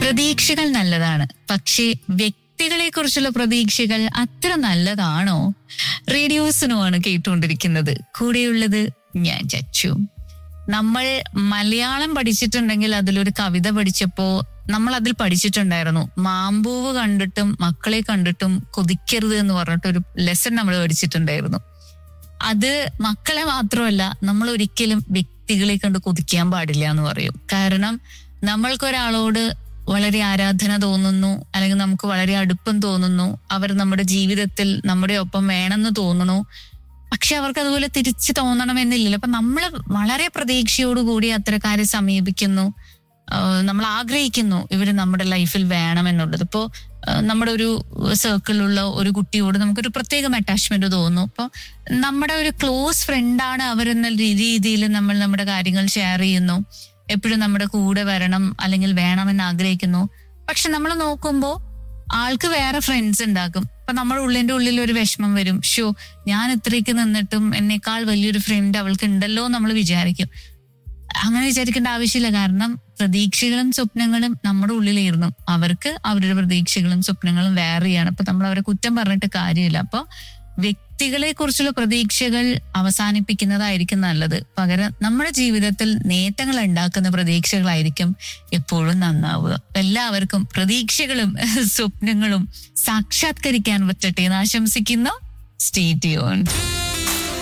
പ്രതീക്ഷകൾ നല്ലതാണ് പക്ഷേ വ്യക്തികളെ കുറിച്ചുള്ള പ്രതീക്ഷകൾ അത്ര നല്ലതാണോ റേഡിയോസിനുമാണ് കേട്ടുകൊണ്ടിരിക്കുന്നത് കൂടെയുള്ളത് ഞാൻ ചച്ചു നമ്മൾ മലയാളം പഠിച്ചിട്ടുണ്ടെങ്കിൽ അതിലൊരു കവിത പഠിച്ചപ്പോ നമ്മൾ അതിൽ പഠിച്ചിട്ടുണ്ടായിരുന്നു മാമ്പൂവ് കണ്ടിട്ടും മക്കളെ കണ്ടിട്ടും കൊതിക്കരുത് എന്ന് പറഞ്ഞിട്ട് ഒരു ലെസൺ നമ്മൾ പഠിച്ചിട്ടുണ്ടായിരുന്നു അത് മക്കളെ മാത്രമല്ല നമ്മൾ ഒരിക്കലും വ്യക്തികളെ കണ്ട് കൊതിക്കാൻ പാടില്ല എന്ന് പറയും കാരണം നമ്മൾക്കൊരാളോട് വളരെ ആരാധന തോന്നുന്നു അല്ലെങ്കിൽ നമുക്ക് വളരെ അടുപ്പം തോന്നുന്നു അവർ നമ്മുടെ ജീവിതത്തിൽ നമ്മുടെ ഒപ്പം വേണമെന്ന് തോന്നുന്നു പക്ഷെ അവർക്ക് അതുപോലെ തിരിച്ചു തോന്നണമെന്നില്ലല്ലോ അപ്പൊ നമ്മൾ വളരെ പ്രതീക്ഷയോടുകൂടി അത്തരക്കാരെ സമീപിക്കുന്നു ആഹ് നമ്മൾ ആഗ്രഹിക്കുന്നു ഇവർ നമ്മുടെ ലൈഫിൽ വേണമെന്നുള്ളത് ഇപ്പോ ആഹ് നമ്മുടെ ഒരു സർക്കിളിലുള്ള ഒരു കുട്ടിയോട് നമുക്കൊരു പ്രത്യേകം അറ്റാച്ച്മെന്റ് തോന്നുന്നു അപ്പോൾ നമ്മുടെ ഒരു ക്ലോസ് ഫ്രണ്ടാണ് അവരെന്ന രീതിയിൽ നമ്മൾ നമ്മുടെ കാര്യങ്ങൾ ഷെയർ ചെയ്യുന്നു എപ്പോഴും നമ്മുടെ കൂടെ വരണം അല്ലെങ്കിൽ വേണമെന്ന് ആഗ്രഹിക്കുന്നു പക്ഷെ നമ്മൾ നോക്കുമ്പോൾ ആൾക്ക് വേറെ ഫ്രണ്ട്സ് ഉണ്ടാക്കും അപ്പൊ നമ്മുടെ ഉള്ളിന്റെ ഉള്ളിൽ ഒരു വിഷമം വരും ഷോ ഞാൻ ഇത്രയ്ക്ക് നിന്നിട്ടും എന്നേക്കാൾ വലിയൊരു ഫ്രണ്ട് അവൾക്ക് ഉണ്ടല്ലോ നമ്മൾ വിചാരിക്കും അങ്ങനെ വിചാരിക്കേണ്ട ആവശ്യമില്ല കാരണം പ്രതീക്ഷകളും സ്വപ്നങ്ങളും നമ്മുടെ ഉള്ളിലായിരുന്നു അവർക്ക് അവരുടെ പ്രതീക്ഷകളും സ്വപ്നങ്ങളും വേറെയാണ് അപ്പൊ നമ്മൾ അവരെ കുറ്റം പറഞ്ഞിട്ട് കാര്യമില്ല അപ്പൊ വ്യക്തികളെ കുറിച്ചുള്ള പ്രതീക്ഷകൾ അവസാനിപ്പിക്കുന്നതായിരിക്കും നല്ലത് പകരം നമ്മുടെ ജീവിതത്തിൽ നേട്ടങ്ങൾ ഉണ്ടാക്കുന്ന പ്രതീക്ഷകളായിരിക്കും എപ്പോഴും നന്നാവുക എല്ലാവർക്കും പ്രതീക്ഷകളും സ്വപ്നങ്ങളും സാക്ഷാത്കരിക്കാൻ പറ്റട്ടെ എന്ന് ആശംസിക്കുന്നു സ്റ്റേറ്റ് യോൺ